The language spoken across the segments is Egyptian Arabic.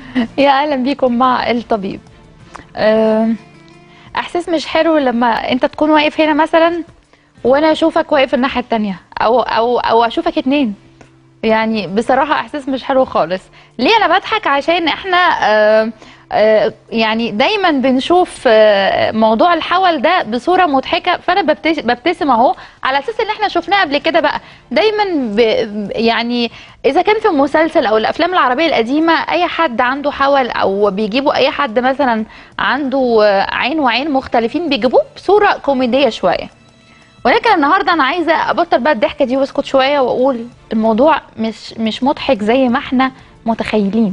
يا اهلا بيكم مع الطبيب أم، احساس مش حلو لما انت تكون واقف هنا مثلا وانا اشوفك واقف الناحيه التانية او او او اشوفك اتنين يعني بصراحه احساس مش حلو خالص ليه انا بضحك عشان احنا آه آه يعني دايما بنشوف آه موضوع الحول ده بصوره مضحكه فانا ببتس- ببتسم اهو على اساس ان احنا شفناه قبل كده بقى دايما ب يعني اذا كان في المسلسل او الافلام العربيه القديمه اي حد عنده حول او بيجيبوا اي حد مثلا عنده آه، عين وعين مختلفين بيجيبوه بصوره كوميديه شويه ولكن النهارده انا عايزه ابطل بقى الضحكه دي واسكت شويه واقول الموضوع مش مش مضحك زي ما احنا متخيلين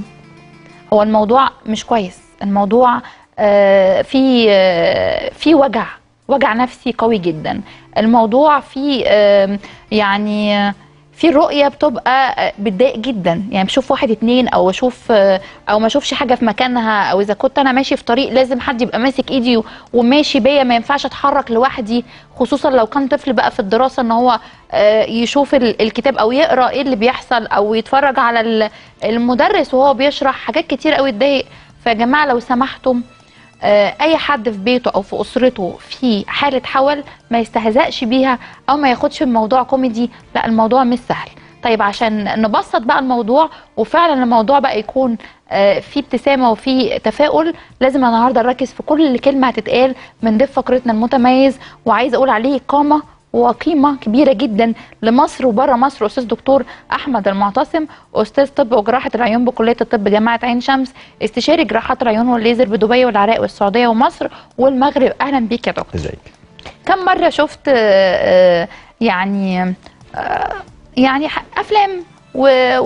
هو الموضوع مش كويس الموضوع آه، في آه، في وجع وجع نفسي قوي جدا الموضوع فيه آه، يعني آه، في الرؤية بتبقى آه، بتضايق جدا يعني بشوف واحد اتنين او اشوف آه، او ما اشوفش حاجة في مكانها او اذا كنت انا ماشي في طريق لازم حد يبقى ماسك ايدي و- وماشي بيا ما ينفعش اتحرك لوحدي خصوصا لو كان طفل بقى في الدراسة ان هو آه، يشوف ال- الكتاب او يقرا ايه اللي بيحصل او يتفرج على ال- المدرس وهو بيشرح حاجات كتير قوي تضايق فيا جماعة لو سمحتم آه، اي حد في بيته او في اسرته في حاله حول ما يستهزأش بيها او ما ياخدش الموضوع كوميدي لا الموضوع مش سهل طيب عشان نبسط بقى الموضوع وفعلا الموضوع بقى يكون آه، في ابتسامه وفي تفاؤل لازم النهارده نركز في كل كلمه هتتقال من ضيف فقرتنا المتميز وعايزه اقول عليه قامه وقيمه كبيره جدا لمصر وبره مصر استاذ دكتور احمد المعتصم استاذ طب وجراحه العيون بكليه الطب جامعه عين شمس استشاري جراحات العيون والليزر بدبي والعراق والسعوديه ومصر والمغرب اهلا بيك يا دكتور ازيك كم مره شفت آه، آه، يعني آه، يعني ح- افلام و-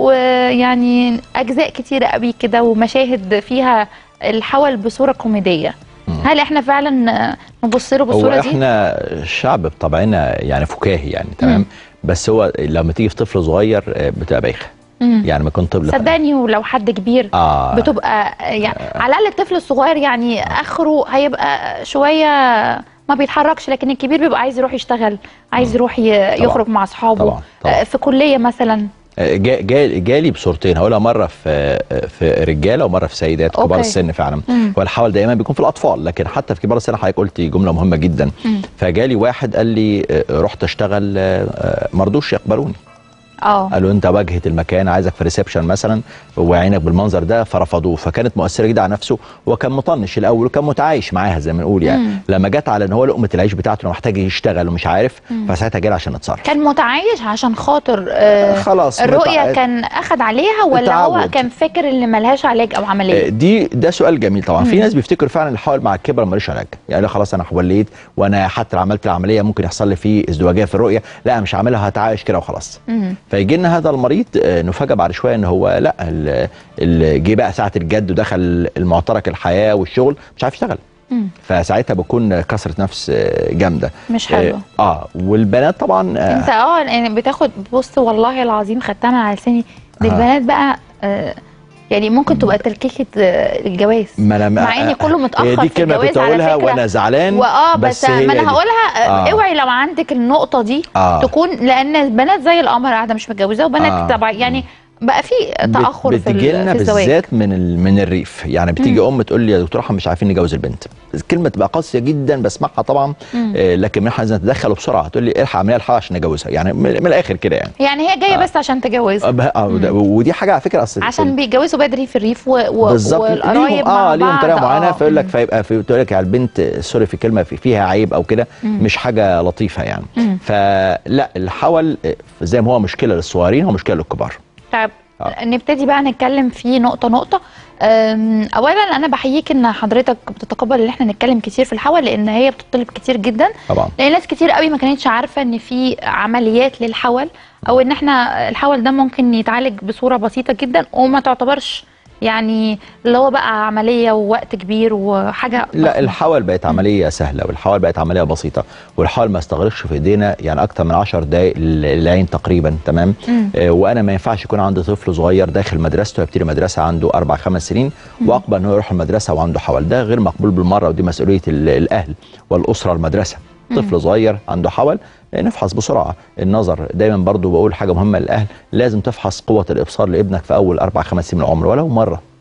ويعني اجزاء كتيره قوي كده ومشاهد فيها الحول بصوره كوميديه هل احنا فعلا آه، نبص له هو بالصوره دي احنا شعب بطبعنا يعني فكاهي يعني تمام بس هو لما تيجي في طفل صغير آه، بتبقى بايخه مم. يعني ما كنت طفل صدقني ولو حد كبير اه بتبقى يعني على الاقل الطفل الصغير يعني اخره هيبقى شويه ما بيتحركش لكن الكبير بيبقى عايز يروح يشتغل عايز يروح ي- يخرج مع اصحابه طبعاً، طبعاً. آه، في كليه مثلا آه، جا- جا- جالي بصورتين هقولها مره في في رجاله ومره في سيدات كبار أوكي. السن فعلا مم. هو الحول دايما بيكون في الاطفال لكن حتى في كبار السن حضرتك قلتي جمله مهمه جدا مم. فجالي واحد قال لي آه، رحت اشتغل آه، آه، مرضوش يقبلوني اه قالوا انت واجهه المكان عايزك في ريسبشن مثلا وعينك بالمنظر ده فرفضوه فكانت مؤثره جدا على نفسه وكان مطنش الاول وكان متعايش معاها زي ما نقول يعني مم. لما جت على ان هو لقمه العيش بتاعته انه محتاج يشتغل ومش عارف فساعتها جالي عشان اتصرف كان متعايش عشان خاطر آه خلاص الرؤيه متع- كان اخد عليها ولا هو اتعود. كان فاكر اللي ملهاش علاج او آه، عمليه دي ده سؤال جميل طبعا في مم. ناس بيفتكروا فعلا الحول مع الكبر ملوش علاج يعني لا خلاص انا وليت وانا حتى لو عملت العمليه ممكن يحصل لي فيه ازدواجيه في الرؤيه لا مش هعملها هتعايش كده وخلاص مم. فيجي لنا هذا المريض آه، نفاجئ بعد شويه ان هو لا ال- ال- جه بقى ساعه الجد ودخل المعترك الحياه والشغل مش عارف يشتغل مم. فساعتها بكون كسره نفس آه، جامده مش حلو اه, آه والبنات طبعا آه انت اه يعني بتاخد بص والله العظيم خدتها من على لساني دي آه. البنات بقى آه يعني ممكن تبقى تركيكه آه الجواز ما انا مع ان كله متاخر هي دي في كلمه الجواز كنت على اقولها فكرة. وانا زعلان واه بس, هي ما انا دي. هقولها آه. آه. اوعي لو عندك النقطه دي آه. تكون لان البنات زي القمر قاعده مش متجوزه وبنات آه. طبعا يعني بقى في تاخر في, بتجي ال- لنا في الزواج بالذات من ال- من الريف يعني بتيجي ام تقول لي يا دكتور احمد مش عارفين نجوز البنت كلمه تبقى قاسيه جدا بسمعها طبعا مم. آه لكن احنا عايزين نتدخل بسرعه تقول لي الحق اعمليها الحق عشان نجوزها يعني من, من الاخر كده يعني يعني هي جايه آه. بس عشان تجوز آه، بقى- آه، وده- ودي حاجه على فكره اصل عشان بيتجوزوا بدري في الريف و... و... بالظبط والقرايب ليهم مع اه ليهم بعض. طريقه معينه آه. فيقول لك مم. فيبقى في تقول لك على البنت سوري في كلمه في فيها عيب او كده مم. مش حاجه لطيفه يعني مم. فلا الحول آه، زي ما هو مشكله للصغيرين هو مشكله للكبار طيب آه. نبتدي بقى نتكلم فيه نقطة نقطة أم، أولا أنا بحييك إن حضرتك بتتقبل إن إحنا نتكلم كتير في الحول لأن هي بتطلب كتير جدا طبعا لأن ناس كتير قوي ما كانتش عارفة إن في عمليات للحول أو إن إحنا الحول ده ممكن يتعالج بصورة بسيطة جدا وما تعتبرش يعني اللي هو بقى عملية ووقت كبير وحاجة لا ضخمة. الحول بقت عمليه سهله والحول بقت عمليه بسيطه والحول ما استغرقش في ايدينا يعني اكتر من 10 دقائق العين تقريبا تمام مم. آه وانا ما ينفعش يكون عندي طفل صغير داخل مدرسته يبتدي مدرسه عنده اربع خمس سنين واقبل ان هو يروح المدرسه وعنده حول ده غير مقبول بالمره ودي مسؤوليه ال- الاهل والاسره المدرسه طفل صغير عنده حول آه، نفحص بسرعه النظر دايما برضو بقول حاجه مهمه للاهل لازم تفحص قوه الابصار لابنك في اول اربع خمس سنين من العمر ولو مره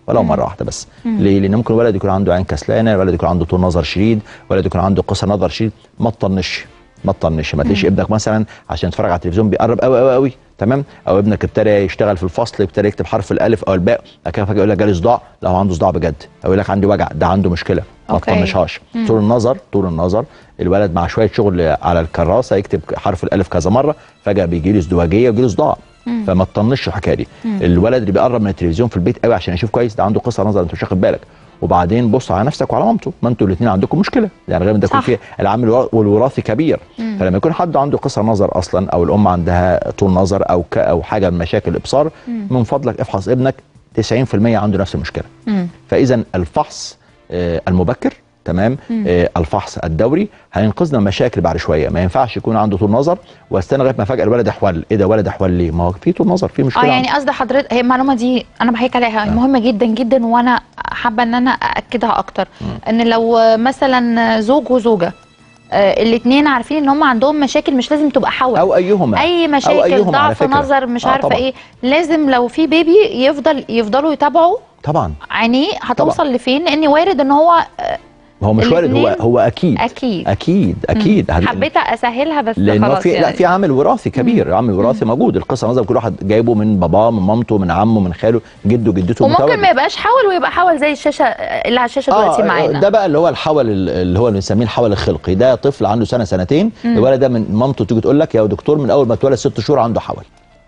ولو مره واحده بس ليه لان ممكن الولد يكون عنده عين كسلانه الولد يكون عنده طول نظر شديد الولد يكون عنده قصر نظر شديد ما تطنش ما تطنش ما تلاقيش ابنك مثلا عشان يتفرج على التلفزيون بيقرب قوي قوي قوي تمام او ابنك ابتدى يشتغل في الفصل ابتدى يكتب حرف الالف او الباء بعد كده فجاه يقول لك جالي صداع لا هو عنده صداع بجد او يقول لك عندي وجع ده عنده مشكله ما أوكي. تطنشهاش طول النظر طول النظر الولد مع شويه شغل على الكراسه يكتب حرف الالف كذا مره فجاه بيجي له ازدواجيه ويجي له صداع فما تطنش الحكايه دي الولد اللي بيقرب من التلفزيون في البيت قوي عشان يشوف كويس ده عنده قصر نظر انت مش واخد بالك وبعدين بص على نفسك وعلى مامته ما انتوا الاثنين عندكم مشكله يعني غالبا ده يكون صح. فيه العامل الورا- والوراثي كبير فلما يكون حد عنده قصر نظر اصلا او الام عندها طول نظر او ك او حاجه من مشاكل الابصار من فضلك افحص ابنك 90% عنده نفس المشكله مم. فاذا الفحص آه، المبكر تمام آه الفحص الدوري هينقذنا من مشاكل بعد شويه ما ينفعش يكون عنده طول نظر واستنى لغايه ما فجاه الولد احول ايه ده ولد احول ليه ما هو في طول نظر في مشكله اه عنده. يعني قصد حضرتك هي المعلومه دي انا بحكي عليها هي مهمه جدا جدا وانا حابه ان انا ااكدها اكتر ان لو مثلا زوج وزوجه الاثنين عارفين ان هم عندهم مشاكل مش لازم تبقى حول او ايهما اي أو مشاكل أيهما على ضعف فكرة. نظر مش آه عارفه طبعاً. ايه لازم لو في بيبي يفضل يفضلوا يتابعوا طبعا عينيه هتوصل لفين لان وارد ان هو آه، ما هو مش وارد هو الاتنين هو اكيد اكيد اكيد اكيد هت- حبيت اسهلها بس لانه خلاص في لا يعني. في عامل وراثي كبير عامل وراثي موجود القصه نظر كل واحد جايبه من باباه من مامته من عمه من خاله جده جدته وممكن متواجد. ما يبقاش حول ويبقى حول زي الشاشه اللي على الشاشه دلوقتي معانا ده بقى اللي هو الحول ال- اللي هو اللي بنسميه الحول الخلقي ده طفل عنده سنه سنتين الولد ده من مامته تيجي تقول لك يا دكتور من اول ما اتولد ست شهور عنده حول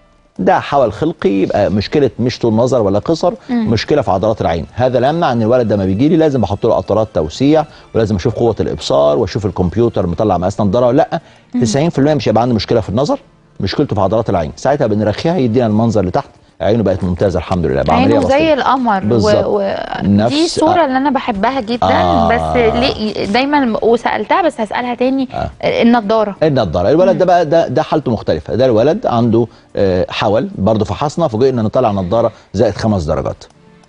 ده حول خلقي يبقى مشكله مش طول نظر ولا قصر مشكله في عضلات العين هذا لا يمنع ان الولد ده ما بيجي لي لازم احط له قطرات توسيع ولازم اشوف قوه الابصار واشوف الكمبيوتر مطلع مقاس نضاره ولا لا 90% مش هيبقى عنده مشكله في النظر مشكلته في عضلات العين ساعتها بنرخيها يدينا المنظر اللي تحت عينه بقت ممتازه الحمد لله بعمليه عينه زي بسيطة. القمر بالظبط. و... و... نفس- دي الصوره آه. اللي انا بحبها جدا آه. بس ليه دايما وسالتها بس هسالها تاني آه. النضاره النضاره الولد ده بقى ده ده حالته مختلفه ده الولد عنده آه، حول برضه فحصنا فوجئنا ان طلع نضاره زائد خمس درجات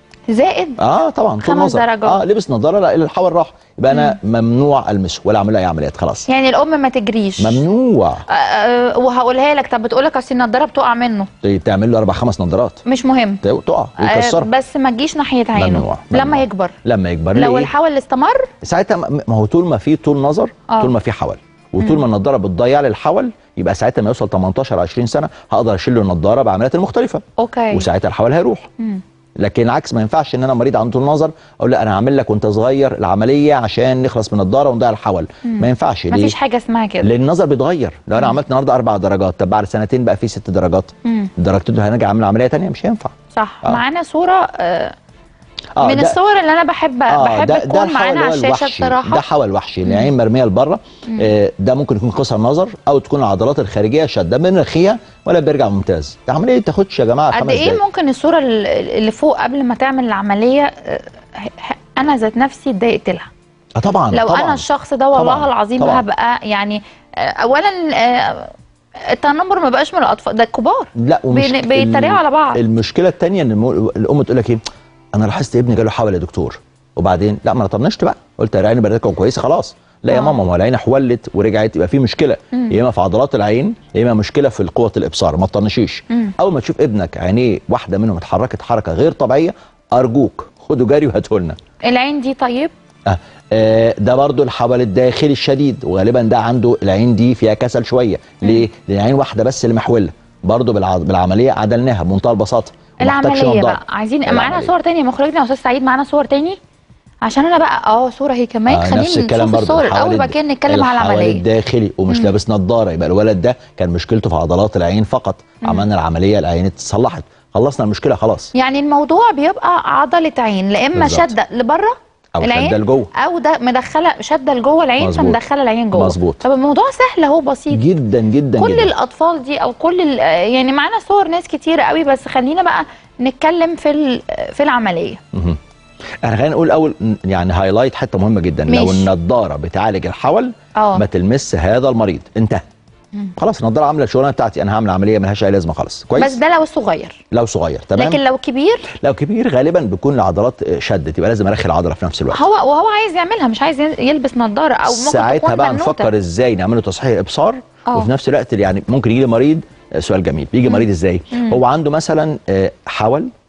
زائد اه طبعا طول خمس نظر. درجات. اه لبس نضاره لا الحول راح يبقى انا ممنوع المسه ولا اعمل له اي عمليات خلاص يعني الام ما تجريش ممنوع آه، آه، وهقولها لك طب بتقول لك اصل النضاره بتقع منه تعمل له اربع خمس نضارات مش مهم ت- تقع آه، ويكسرها بس ما تجيش ناحيه عينه ممنوع، ممنوع. لما يكبر لما يكبر لو ليه؟ الحول استمر ساعتها م- ما هو طول ما في طول نظر آه. طول ما في حول وطول ما النضاره بتضيع لي الحول يبقى ساعتها ما يوصل 18 20 سنه هقدر اشيل له النضاره بعمليات المختلفه اوكي وساعتها الحول هيروح مم. لكن العكس ما ينفعش ان انا مريض عنده طول نظر اقول لا انا هعمل لك وانت صغير العمليه عشان نخلص من النضاره ونضيع الحول ما ينفعش ما ليه؟ فيش حاجه اسمها كده لان النظر بيتغير لو انا عملت النهارده اربع درجات طب بعد سنتين بقى في ست درجات مم. درجتين دول هنرجع اعمل عمليه تانية مش هينفع صح آه. معانا صوره آه آه من ده- الصور اللي انا بحب بحب ده, ده تكون الحول معانا على اللي هو الشاشه الوحشي بصراحه ده حول وحشي العين مرميه لبره آه ده ممكن يكون قصر نظر او تكون العضلات الخارجيه شاده بنرخيها ولا بيرجع ممتاز ده عمليه تاخدش يا جماعه قد خمس ايه دقايق ممكن الصوره ال- اللي فوق قبل ما تعمل العمليه آه، ه- انا ذات نفسي اتضايقت لها اه طبعا لو طبعا انا الشخص ده والله طبعاً، العظيم طبعاً. هبقى يعني آه، اولا آه، التنمر ما بقاش من الاطفال ده الكبار لا ومش بين- بيتريقوا على بعض. المشكله الثانيه ان الم- الام تقول لك ايه انا لاحظت ابني جاله حول يا دكتور وبعدين لا ما انا طنشت بقى قلت العين بدات كويسه خلاص لا يا آه. ماما ما هو العين حولت ورجعت يبقى في مشكله يا اما في عضلات العين يا اما مشكله في قوه الابصار ما تطنشيش اول ما تشوف ابنك عينيه واحده منهم اتحركت حركه غير طبيعيه ارجوك خدوا جري وهاته لنا العين دي طيب آه. آه ده برضو الحول الداخلي الشديد وغالبا ده عنده العين دي فيها كسل شويه ليه؟ لان عين واحده بس اللي محوله برضو بالع... بالعمليه عدلناها بمنتهى البساطه وما احتاجش العمليه نضارة. بقى عايزين معانا العملية. صور تانية مخرجنا يا استاذ سعيد معانا صور تاني عشان انا بقى اه صوره هي كمان آه خلينا نفس الكلام نشوف برضو الصور الحوالي الاول وبعد كده نتكلم على الحوالي العمليه الداخلي ومش لابس نظاره يبقى الولد ده كان مشكلته في عضلات العين فقط عملنا العمليه العين اتصلحت خلصنا المشكله خلاص يعني الموضوع بيبقى عضله عين لا اما بالظبط. شاده لبره أو العين شادة لجوه. او ده مدخله شاده لجوه العين مظبوط. فمدخله العين جوه مظبوط. طب الموضوع سهل اهو بسيط جدا جدا كل جدا الاطفال دي او كل ال- يعني معانا صور ناس كتير قوي بس خلينا بقى نتكلم في ال- في العمليه مهم. احنا خلينا نقول اول يعني هايلايت حته مهمه جدا لو ماشي. النضاره بتعالج الحول اه. ما تلمس هذا المريض انتهى خلاص النضاره عامله الشغلانه بتاعتي انا هعمل عمليه ملهاش اي لازمه خالص كويس بس ده لو صغير لو صغير تمام لكن لو كبير لو كبير غالبا بيكون العضلات شدت يبقى لازم ارخي العضله في نفس الوقت هو وهو عايز يعملها مش عايز يلبس نضاره او ممكن ساعتها تكون بقى بنوتة. نفكر ازاي نعمله تصحيح ابصار اه. وفي نفس الوقت يعني ممكن يجي لي مريض آه، سؤال جميل بيجي مريض ازاي هو عنده مثلا آه، حول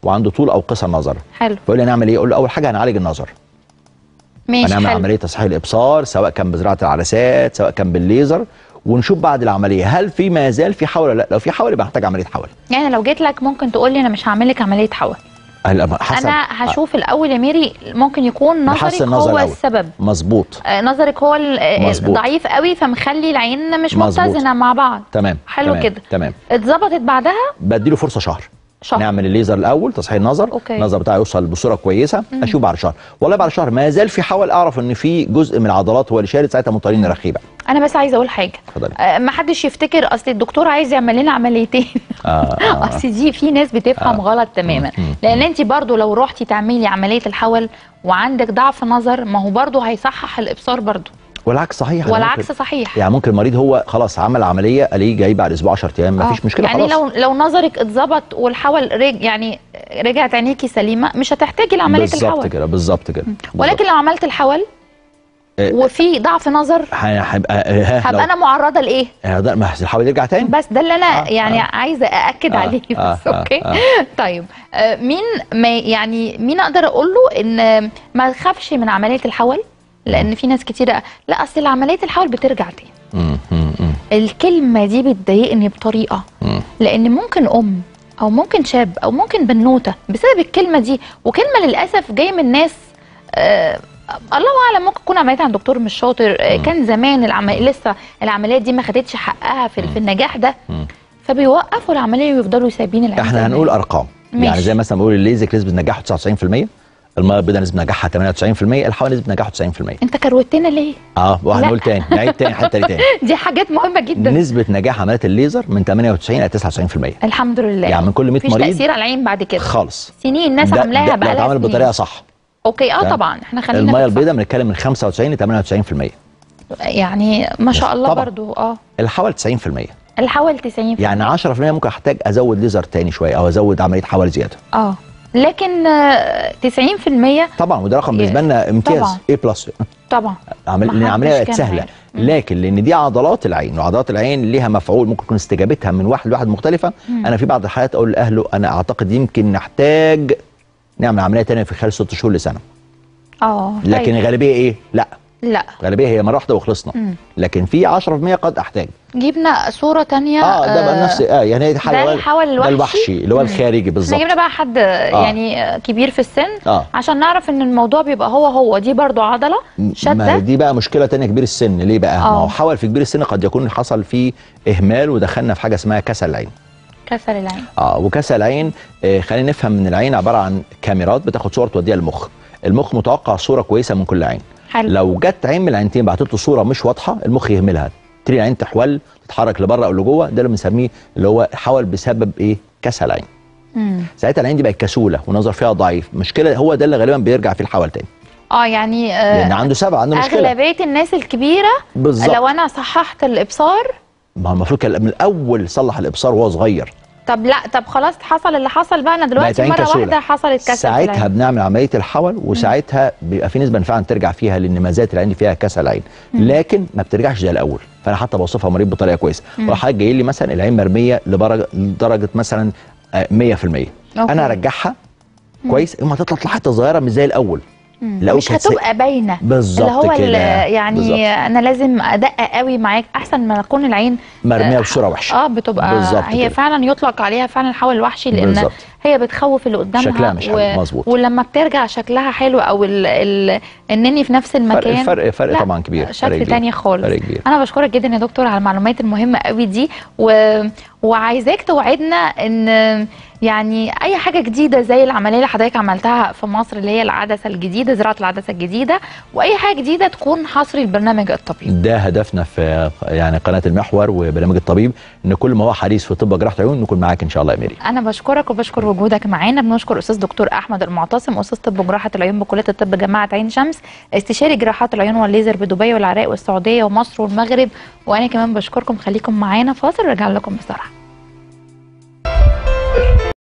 وعنده طول او قصر نظر حلو فيقول لي نعمل ايه اقول له اول حاجه هنعالج النظر ماشي هنعمل حلو عمليه تصحيح الابصار سواء كان بزراعه العدسات سواء كان بالليزر ونشوف بعد العمليه هل في ما زال في حول ولا لا لو في حول يبقى محتاج عمليه حول يعني لو جيت لك ممكن تقول لي انا مش هعمل لك عمليه حول هل- حسب انا هشوف الاول يا ميري ممكن يكون نحسن نظرك النظر هو الأول. السبب مظبوط آه، نظرك هو ال- آه، مظبوط. ضعيف قوي فمخلي العين مش مظبوط. متزنه مع بعض تمام حلو تمام. كده. تمام اتظبطت بعدها بديله فرصه شهر شهر نعمل الليزر الاول تصحيح النظر أوكي. النظر بتاعه يوصل بصوره كويسه اشوف بعد شهر والله بعد شهر ما زال في حول اعرف ان في جزء من العضلات هو اللي شارد ساعتها مضطرين نرخيه بقى انا بس عايزه اقول حاجه اتفضلي آه، ما حدش يفتكر اصل الدكتور عايز يعمل لنا عمليتين آه آه. اصل دي في ناس بتفهم آه. غلط تماما مم. مم. لان انت برضو لو رحتي تعملي عمليه الحول وعندك ضعف نظر ما هو برضو هيصحح الابصار برضو والعكس صحيح أنا والعكس ممكن- صحيح يعني ممكن المريض هو خلاص عمل عمليه الاقيه جاي بعد اسبوع 10 ايام ما آه. فيش مشكله يعني خلاص لو لو نظرك اتظبط والحول رج يعني رجعت عينيكي سليمه مش هتحتاجي لعمليه بالظبط الحول كده بالظبط كده ولكن لو عملت الحول آه. وفي ضعف نظر ح- هيبقى آه، ها لو- هبقى انا معرضه لايه آه، ده ما الحول يرجع تاني بس ده اللي انا آه، يعني آه. عايزه ااكد آه، عليه آه، بس آه، اوكي آه. طيب آه، مين ما يعني مين اقدر اقول له ان ما تخافش من عمليه الحول لان في ناس كتيره لا اصل عمليه الحول بترجع تاني مم، مم، مم، الكلمه دي بتضايقني بطريقه مم. لان ممكن ام او ممكن شاب او ممكن بنوته بسبب الكلمه دي وكلمه للاسف جايه من ناس آه الله اعلم ممكن تكون عمليه عند دكتور مش شاطر آه كان زمان العمل... لسه العمليات دي ما خدتش حقها في, في النجاح ده مم. فبيوقفوا العمليه ويفضلوا سايبين العين زي احنا ما هنقول هي. ارقام ماشي. يعني زي مثلا بنقول الليزك نسبه نجاحه 99% الميه البيضاء نسبه نجاحها 98% الحول نسبه نجاحه 90% انت كروتنا ليه اه وهنقول لا. تاني نعيد تاني حتى تاني دي حاجات مهمه جدا نسبه نجاح عمليات الليزر من 98 الى 99% الحمد لله يعني من كل 100 مفيش مريض تاثير على العين بعد كده خالص سنين الناس ده- عاملاها ده لو بقالها اتعمل سنين. بطريقه صح اوكي اه تمام. طبعا احنا خلينا الميه في الصح. البيضاء بنتكلم من 95 ل 98% يعني ما شاء الله طبعا. برضو اه الحول 90% الحول 90 يعني 10% ممكن احتاج ازود ليزر تاني شويه او ازود عمليه حول زياده اه لكن آه، 90% طبعا وده رقم بالنسبه لنا امتياز طبعا. A بلس طبعا عمل... محدش لان العمليه بقت كان سهله عارف. مم. لكن لان دي عضلات العين وعضلات العين ليها مفعول ممكن تكون استجابتها من واحد لواحد مختلفه مم. انا في بعض الحالات اقول لاهله انا اعتقد يمكن نحتاج نعمل عمليه تانية في خلال ست شهور لسنه اه لكن طيب. الغالبيه ايه لا لا الغالبيه هي مره واحده وخلصنا مم. لكن في 10% قد احتاج جبنا صوره تانية اه ده بقى نفس اه يعني هي دي حاجه ده الحول ده الوحشي الوحشي اللي هو مم. الخارجي احنا بالظبط جبنا بقى حد يعني آه، كبير في السن اه عشان نعرف ان الموضوع بيبقى هو هو دي برضو عضله ما شاده دي بقى مشكله تانية كبير السن ليه بقى ما آه. هو حول في كبير السن قد يكون حصل فيه اهمال ودخلنا في حاجه اسمها كسل العين كسر العين اه وكسل العين آه خلينا نفهم ان العين عباره عن كاميرات بتاخد صور توديها للمخ المخ متوقع صوره كويسه من كل عين حلو لو جت عين من العينتين بعتت له صوره مش واضحه المخ يهملها تبتدي العين تحول تتحرك لبره او لجوه ده اللي بنسميه اللي هو حول بسبب ايه كسل عين مم. ساعتها العين دي بقت كسوله ونظر فيها ضعيف مشكله هو ده اللي غالبا بيرجع فيه الحول تاني اه يعني لان آه عنده سبب عنده مشكله اغلبيه الناس الكبيره بالظبط لو انا صححت الابصار ما هو المفروض كان من الاول صلح الابصار وهو صغير طب لا طب خلاص حصل اللي حصل بقى انا بقت دلوقتي عين مره كسولة. واحده حصلت كسر في ساعتها العين. بنعمل عمليه الحول وساعتها بيبقى في نسبه إن فعلا ترجع فيها لان مزات العين فيها كسل عين لكن ما بترجعش زي الاول فانا حتى بوصفها مريض بطريقه كويسه وراح حضرتك جاي لي مثلا العين مرميه لدرجه لدرجه مثلا آه، 100% أوكي. انا ارجعها كويس اما تطلع حته صغيره مش زي الاول مم. الأول مش كانت هتبقى باينه بالظبط اللي هو كده. ال- يعني بالظبط. انا لازم ادقق قوي معاك احسن ما اكون العين مرميه آه، بصوره وحشه اه بتبقى بالظبط هي كده. فعلا يطلق عليها فعلا الحول الوحشي لان بالظبط. هي بتخوف اللي قدامها شكلها مش حلو، مظبوط. ولما بترجع شكلها حلو او ال... ال... انني في نفس المكان فرق فرق لا، طبعا كبير فرق شكل كبير. تاني خالص فرق كبير انا بشكرك جدا يا دكتور على المعلومات المهمه قوي دي و... وعايزاك توعدنا ان يعني اي حاجه جديده زي العمليه اللي حضرتك عملتها في مصر اللي هي العدسه الجديده زراعه العدسه الجديده واي حاجه جديده تكون حصري البرنامج الطبيب ده هدفنا في يعني قناه المحور وبرنامج الطبيب ان كل ما هو حديث في طب جراحه عيون نكون معاك ان شاء الله يا ميري انا بشكرك وبشكر وجودك معانا بنشكر استاذ دكتور احمد المعتصم استاذ طب جراحه العيون بكليه الطب جامعه عين شمس استشاري جراحات العيون والليزر بدبي والعراق والسعوديه ومصر والمغرب وانا كمان بشكركم خليكم معانا فاصل ورجع لكم بسرعه